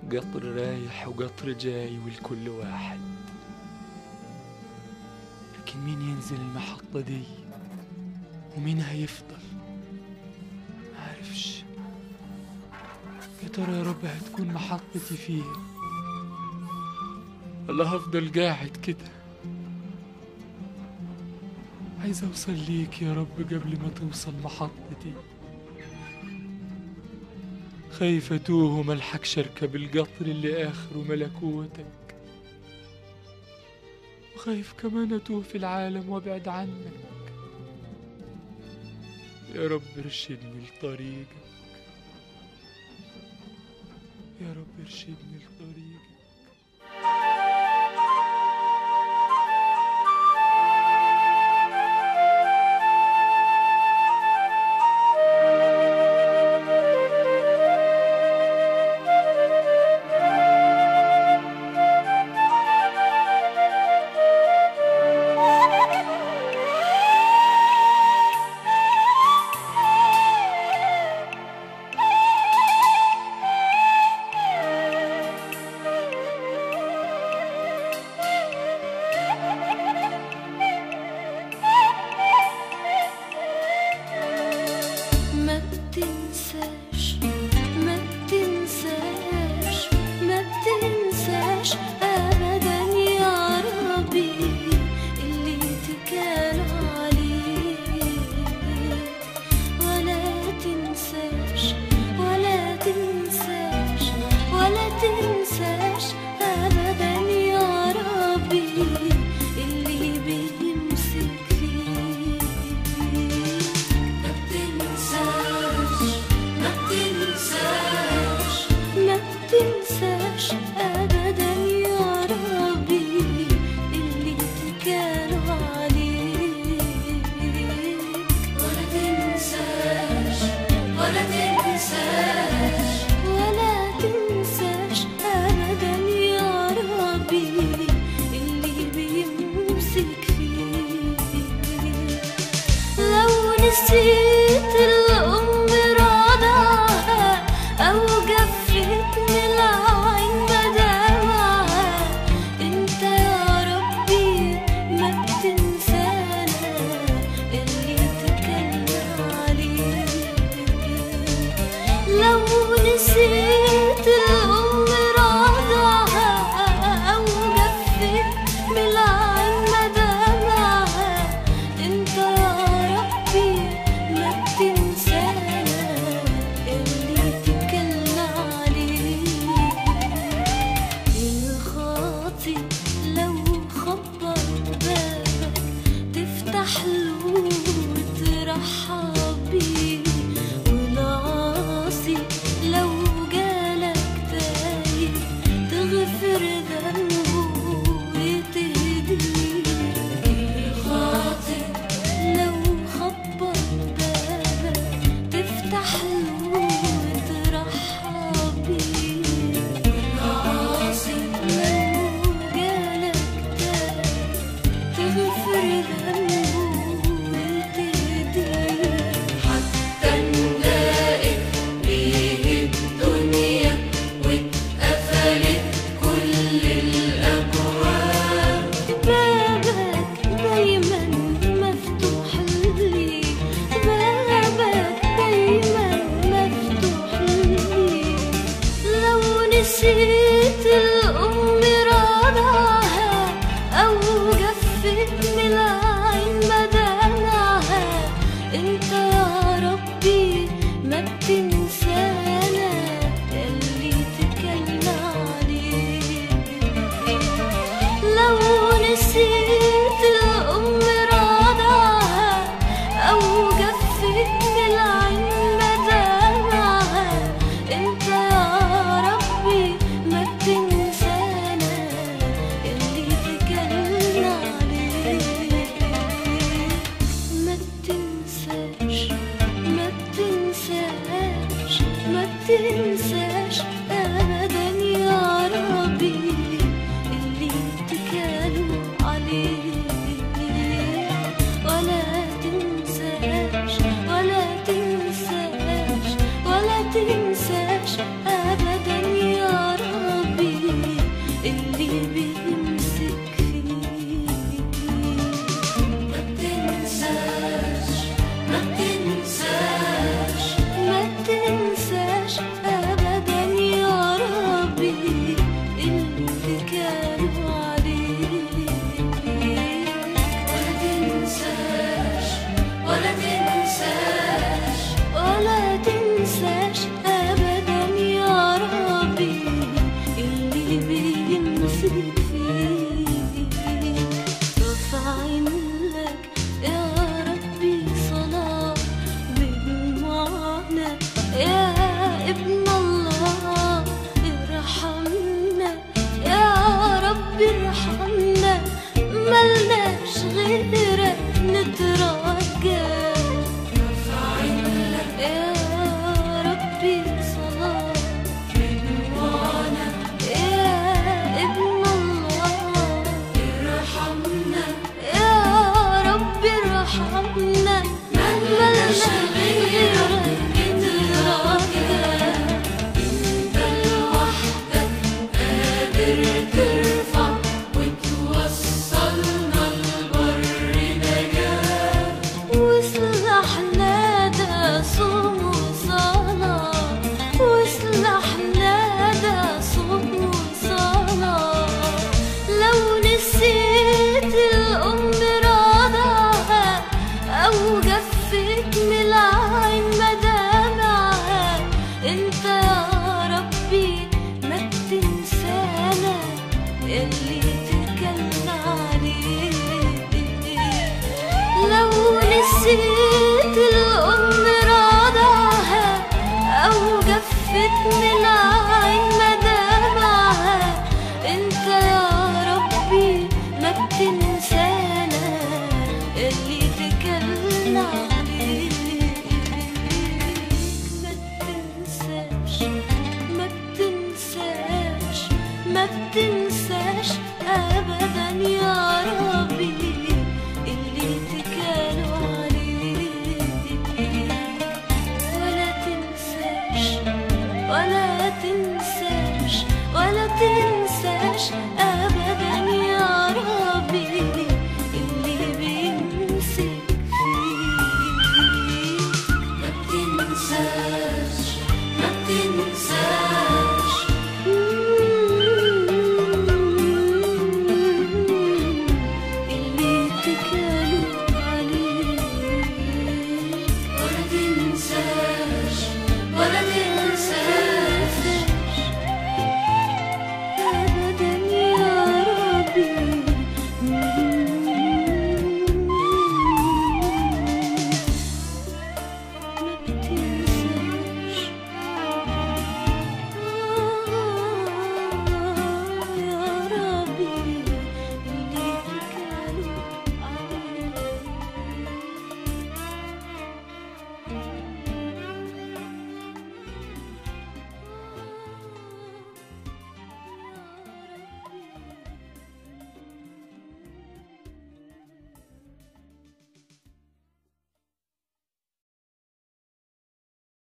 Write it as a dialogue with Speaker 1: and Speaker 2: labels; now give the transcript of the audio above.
Speaker 1: قطر رايح وقطر جاي والكل واحد لكن مين ينزل المحطة دي ومين هيفضل معرفش يا ترى يا رب هتكون محطتي فين ولا هفضل قاعد كده عايز اوصل ليك يا رب قبل ما توصل محطتي خايف اتوه وملحقش اركب القطر اللي اخره ملكوتك وخايف كمان اتوه في العالم وابعد عنك يا رب ارشدني لطريقك يا رب ارشدني لطريقك
Speaker 2: ما بتنساش ما بتنساش ما بتنساش ابدا يا ربي اللي تكالوا عليه ولا تنساش ولا تنساش ولا تنساش ابدا يا ربي اللي بيمسك فيه ما بتنساش ما بتنساش ما بتنساش ابدا يا ربي اللي تكالوا عليك ولا تنساش ولا تنساش ولا تنساش ابدا يا ربي اللي بيمسك فيك لو نسيت الأم رضاها أو جفت من العين مدامعها أنت يا ربي ما بتنسانا اللي تكلم عليك لو نسيت الأم رضاها أو جفت من العين مدامعها انت يا ربي ما بتنسانا اللي تكلنا عليه الخاطي لو خبط بابك تفتح له وترحب بيه والعاصي لو جالك تايه تغفر ذنبه وتهديه الخاطي لو خبط بابك تفتح له وترحب بيه العاصي لو جالك تايه تغفر ذنبه وتهديه حتى نلاقي بيه الدنيا واتقفلت كل الأبواب بابك دايما مفتوح لي بابك دايما مفتوح لي لو نسيت الأم رضاها أو جفت من العين مدامعها انت يا ربي ما بتنسانا اللي تكلنا عليه لو نسيت الأم رضاها أو جفت من العين مدامعها انت يا ربي ما بتنسانا اللي تكلنا عليه ما بتنساش ما بتنساش ما بتنساش أبدا يا ربي اللي تكالوا عليه ولا تنساش ولا تنساش ولا تنساش أبدا يا ربي ما بتنساش ما بتنساش ابدا يا ربي اللي تكالوا عليك ولا تنساش ولا تنساش ولا تنساش